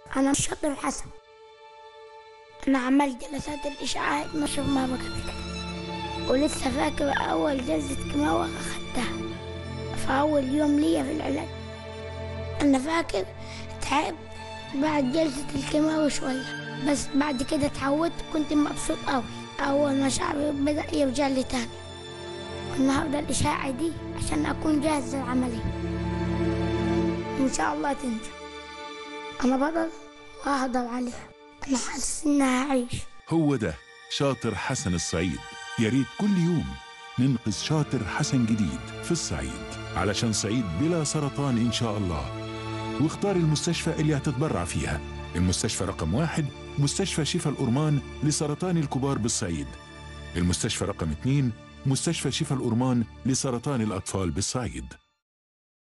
أنا الشاطر حسن أنا عملت جلسات الإشعاع 12 مرة قبل كده ولسه فاكر أول جلسة كيماوي أخدتها في أول يوم ليا في العلاج أنا فاكر تعبت بعد جلسة الكيماوي شوية بس بعد كده اتعودت كنت مبسوط أوي أول ما شعري بدأ يرجع لي تاني والنهاردة الإشاعة دي عشان أكون جاهز للعملية إن شاء الله تنجح أنا بقدر وأقدر عليها أنا حاسس إني هعيش هو ده شاطر حسن الصعيد يا ريت كل يوم ننقذ شاطر حسن جديد في الصعيد علشان صعيد بلا سرطان إن شاء الله واختار المستشفى اللي هتتبرع فيها المستشفى رقم واحد مستشفى شفا الأورمان لسرطان الكبار بالصعيد المستشفى رقم اثنين مستشفى شفا الأورمان لسرطان الأطفال بالصعيد